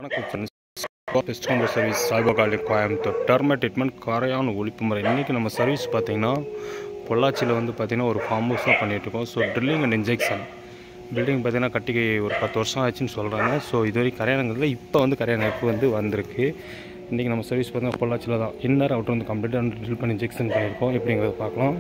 வணக்கம் friends pest control service சாய்பாகாலி Coimbatore termite treatment கரையான ஒழிப்பு முறை இன்றைக்கி நம்ம சர்வீஸ் பார்த்திங்கன்னா பொள்ளாச்சியில் வந்து பார்த்திங்கன்னா ஒரு ஃபார்ம் ஹவுஸ் தான் பண்ணிகிட்ருக்கோம் so drilling and injection building பார்த்திங்கன்னா கட்டி ஒரு பத்து வருஷம் ஆச்சுன்னு சொல்கிறாங்க ஸோ இதுவரை கரையானங்கிறதுல இப்போ வந்து கரையான இப்போ வந்து வந்திருக்கு இன்றைக்கி நம்ம சர்வீஸ் பார்த்திங்கன்னா பொள்ளாச்சியில் தான் இன்னர் அவுட்டர் வந்து கம்ப்ளீட்டாக ட்ரில் பண்ணி இன்ஜெக்ஷன் பண்ணியிருக்கோம் எப்படிங்கிறத பார்க்கலாம்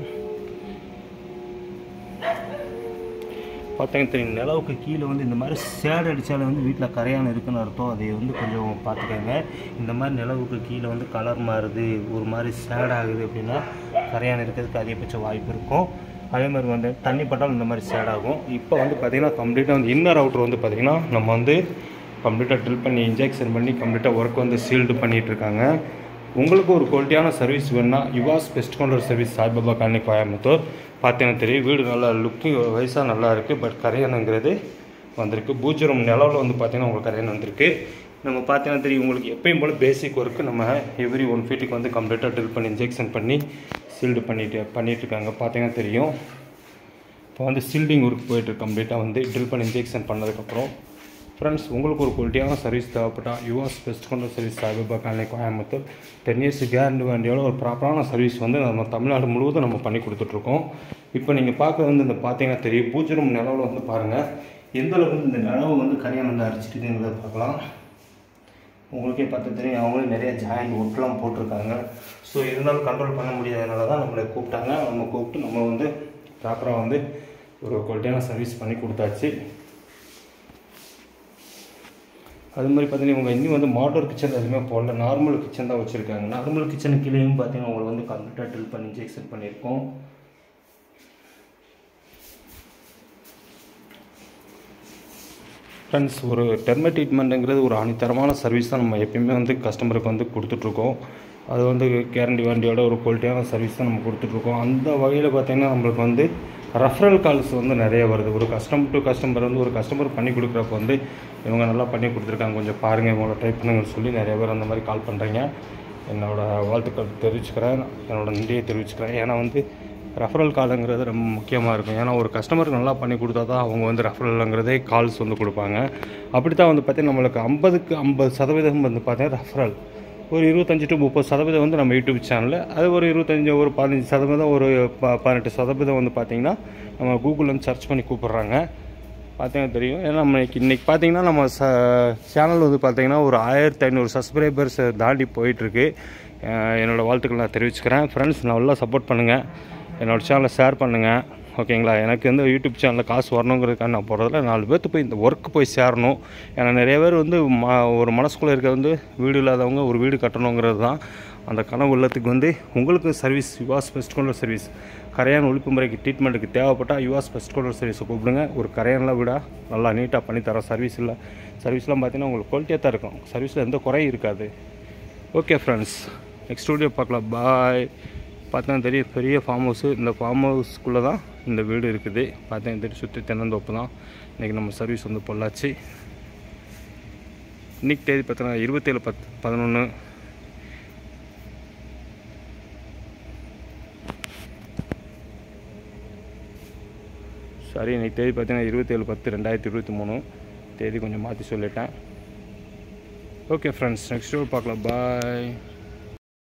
பார்த்தீங்கன்னா தெரியும் நிலவுக்கு கீழே வந்து இந்த மாதிரி சேடு அடித்தாலும் வந்து வீட்டில் கரையான் இருக்குன்னு அர்த்தம் அதை வந்து கொஞ்சம் பார்த்துக்கோங்க இந்த மாதிரி நிலவுக்கு கீழே வந்து கலர் மாறுது ஒரு மாதிரி சேட் ஆகுது அப்படின்னா கரையான் இருக்கிறதுக்கு அதிகபட்ச வாய்ப்பு இருக்கும் அதே மாதிரி வந்து தண்ணி பட்டாலும் இந்த மாதிரி சேட் ஆகும் இப்போ வந்து பார்த்திங்கன்னா கம்ப்ளீட்டாக வந்து இன்னர் அவுட்ரு வந்து பார்த்திங்கன்னா நம்ம வந்து கம்ப்ளீட்டாக ட்ரில் பண்ணி இன்ஜெக்ஷன் பண்ணி கம்ப்ளீட்டாக ஒர்க் வந்து சீல்டு பண்ணிகிட்ருக்காங்க உங்களுக்கு ஒரு குவாலிட்டியான சர்வீஸ் வேணுன்னா யுவாஸ் pest control service Saibaba Colony Coimbatore பார்த்தீங்கன்னா தெரியும் வீடு நல்லா லுக்கிங் வயசாக நல்லா இருக்குது பட் கரையானுங்கிறது வந்திருக்கு பூஜ்ஜரம் நிலவில் வந்து பார்த்தீங்கன்னா உங்களுக்கு கரையான் வந்திருக்கு நம்ம பார்த்தீங்கன்னா தெரியும் உங்களுக்கு எப்பயும் போல் பேசிக் ஒர்க்கு நம்ம எவ்ரி ஒன் ஃபீட்டுக்கு வந்து கம்ப்ளீட்டாக ட்ரில் பண்ணி இன்ஜெக்ஷன் பண்ணி சீல்டு பண்ணிட்டு பண்ணிகிட்ருக்காங்க பார்த்தீங்கன்னா தெரியும் இப்போ வந்து சீல்டிங் ஒர்க் போயிட்டு கம்ப்ளீட்டாக வந்து ட்ரில் பண்ணி இன்ஜெக்ஷன் பண்ணதுக்கப்புறம் ஃப்ரெண்ட்ஸ் உங்களுக்கு ஒரு குவாலிட்டியான சர்வீஸ் தேவைப்பட்டால் யுவாஸ் பெஸ்ட் கொண்ட service Saibaba Colony Coimbatore ten years guarantee வேண்டியோட ஒரு ப்ராப்பரான சர்வீஸ் வந்து நம்ம தமிழ்நாடு முழுவதும் நம்ம பண்ணி கொடுத்துட்ருக்கோம் இப்போ நீங்கள் பார்க்க வந்து இந்த பார்த்தீங்கன்னா தெரியும் பூஜ்ஜரம் நிலவில் வந்து பாருங்கள் எந்த அளவுக்கு வந்து இந்த நிலவு வந்து கரையான் வந்து அடிச்சிட்டுங்கிறத பார்க்கலாம் உங்களுக்கே பார்த்து தெரியும் அவங்களும் நிறைய ஜாயின் ஒட்டெலாம் போட்டிருக்காங்க ஸோ இருந்தாலும் கண்ட்ரோல் பண்ண முடியாதனால தான் நம்மளை கூப்பிட்டாங்க நம்ம கூப்பிட்டு நம்ம வந்து ப்ராப்பராக வந்து ஒரு குவாலிட்டியான சர்வீஸ் பண்ணி கொடுத்தாச்சு அது மாதிரி பார்த்தீங்கன்னா இவங்க இன்னும் வந்து மாடர் கிச்சன் எதுவுமே போடல நார்மல் கிச்சன் தான் வச்சுருக்காங்க நார்மல் கிச்சன் கீழேயும் பார்த்தீங்கன்னா உங்களுக்கு வந்து கம்ப்ளீட்டாக ட்ரில் பண்ணி இன்ஜெக்ஷன் பண்ணியிருக்கோம் ஃப்ரெண்ட்ஸ் ஒரு டெர்ம ட்ரீட்மெண்ட்டுங்கிறது ஒரு அணித்தரமான சர்வீஸ் தான் நம்ம எப்பயுமே வந்து கஸ்டமருக்கு வந்து கொடுத்துட்ருக்கோம் அது வந்து கேரண்டி வாண்டியோட ஒரு குவாலிட்டியான சர்வீஸ் தான் நம்ம கொடுத்துட்ருக்கோம் அந்த வகையில் பார்த்திங்கன்னா நம்மளுக்கு வந்து ரெஃபரல் கால்ஸ் வந்து நிறைய வருது ஒரு கஸ்டமர் டு கஸ்டமர் வந்து ஒரு கஸ்டமர் பண்ணி கொடுக்குறப்ப வந்து இவங்க நல்லா பண்ணி கொடுத்துருக்காங்க கொஞ்சம் பாருங்கள் இவங்கள ட்ரை பண்ணுங்கன்னு சொல்லி நிறைய பேர் அந்த மாதிரி கால் பண்ணுறீங்க என்னோடய வாழ்த்துக்கள் தெரிவிச்சுக்கிறேன் என்னோடய நன்றியை தெரிவிச்சுக்கிறேன் ஏன்னா வந்து ரெஃபரல் காலுங்கிறது ரொம்ப முக்கியமாக இருக்கும் ஏன்னா ஒரு கஸ்டமருக்கு நல்லா பண்ணி கொடுத்தா தான் அவங்க வந்து ரெஃபரலுங்கிறதே கால்ஸ் வந்து கொடுப்பாங்க அப்படி தான் வந்து பார்த்திங்கன்னா நம்மளுக்கு ஐம்பதுக்கு ஐம்பது சதவீதம் வந்து பார்த்தீங்கன்னா ரெஃபரல் ஒரு இருபத்தஞ்சி டு முப்பது சதவீதம் வந்து நம்ம யூடியூப் சேனலில் அது ஒரு இருபத்தஞ்சி ஒரு பதினஞ்சு சதவீதம் ஒரு ப பதினெட்டு சதவீதம் வந்து பார்த்திங்கன்னா நம்ம கூகுளில் வந்து சர்ச் பண்ணி கூப்பிட்றாங்க பார்த்தீங்கன்னா தெரியும் ஏன்னா நம்ம இன்னைக்கு இன்றைக்கி பார்த்தீங்கன்னா நம்ம ச சேனல் வந்து பார்த்திங்கன்னா ஒரு ஆயிரத்தி ஐநூறு சப்ஸ்கிரைபர்ஸ் தாண்டி போயிட்டுருக்கு என்னோடய வாழ்த்துக்கள் நான் தெரிவிச்சுக்கிறேன் ஃப்ரெண்ட்ஸ் நல்லா சப்போர்ட் பண்ணுங்கள் என்னோடய சேனலை ஷேர் பண்ணுங்கள் ஓகேங்களா எனக்கு வந்து யூடியூப் சேனலில் காசு வரணுங்கிறதுக்காக நான் போகிறதில்ல நாலு பேர்த்து போய் இந்த ஒர்க்கு போய் சேரணும் ஏன்னா நிறைய பேர் வந்து ம ஒரு மனசுக்குள்ளே இருக்க வந்து வீடு இல்லாதவங்க ஒரு வீடு கட்டணுங்கிறது தான் அந்த கனவு உள்ளத்துக்கு வந்து உங்களுக்கு சர்வீஸ் யுவாஸ் பெஸ்ட் கவுண்டர் சர்வீஸ் கரையான் ஒழிப்பு முறைக்கு ட்ரீட்மெண்ட்டுக்கு தேவைப்பட்டால் யுவாஸ் பெஸ்ட் கவுண்டர் சர்வீஸை கூப்பிடுங்க ஒரு கரையானில் விட நல்லா நீட்டாக பண்ணித்தரோம் சர்வீஸ் இல்லை சர்வீஸ்லாம் பார்த்தீங்கன்னா உங்களுக்கு குவாலிட்டியாக தான் இருக்கும் சர்வீஸில் எந்த குறையும் இருக்காது ஓகே ஃப்ரெண்ட்ஸ் நெக்ஸ்ட் வீடியோ பார்க்கலாம் பாய் பார்த்தா தெரியும் பெரிய ஃபார்ம் ஹவுஸு இந்த ஃபார்ம் ஹவுஸ்க்குள்ளே தான் இந்த வீடு இருக்குது பார்த்தா தெரியும் சுற்றி தென்னந்தோப்பு தான் இன்றைக்கி நம்ம சர்வீஸ் வந்து பொள்ளாச்சு இன்றைக்கி தேதி பார்த்தோன்னா இருபத்தேழு பத் பதினொன்று சாரி இன்றைக்கி தேதி பார்த்தீங்கன்னா இருபத்தேழு பத்து ரெண்டாயிரத்தி இருபத்தி மூணு தேதி கொஞ்சம் மாற்றி சொல்லிட்டேன் ஓகே ஃப்ரெண்ட்ஸ் நெக்ஸ்ட் பார்க்கலாம் பாய்